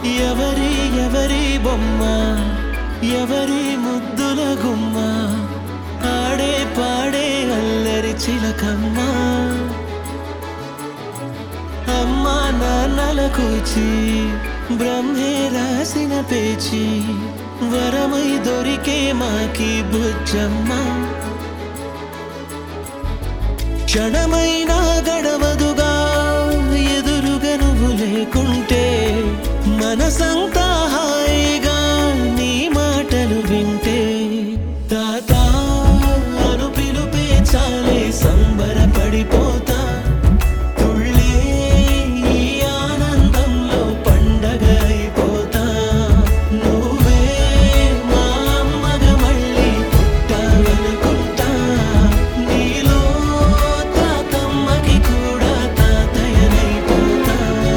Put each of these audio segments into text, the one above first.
ఎవరి ఎవరి బొమ్మ ఎవరి ముద్దుల గుమ్మ ఆడే పాడే అల్లరి చిలకమ్మ అమ్మా నాన్నల కూచి బ్రహ్మే రాసిన పేచి వరమై దొరికే మాకి బుజ్జమ్మ క్షణమైనా గడవదుగా ఎదురుగా నువ్వు లేకుంటే మనసంతా హాయిగా నీ మాటలు వింటే తాత అను పిలుపే చాలే సంబరపడిపోతా తుళ్ళే ఈ ఆనందంలో పండగ అయిపోతా నువ్వే మా అమ్మగా మళ్ళీ పుట్టావనుకుంటా నీలో తాతమ్మకి కూడా తాతయ్యనైపోతా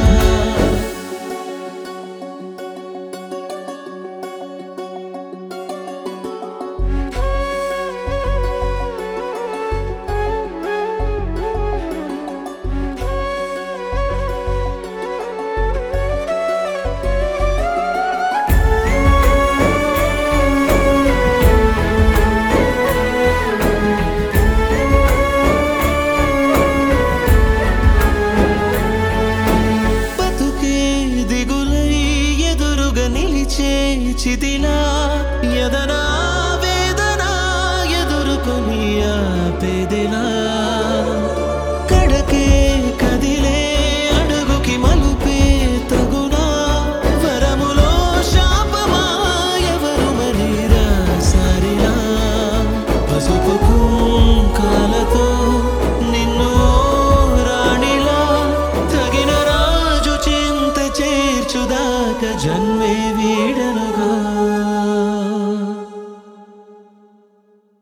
బతుకే దిగులై ఎదురుగా నిలిచే చిదిలా ఎదనా వేదన ఎదుర్కొని ఆపేదిలా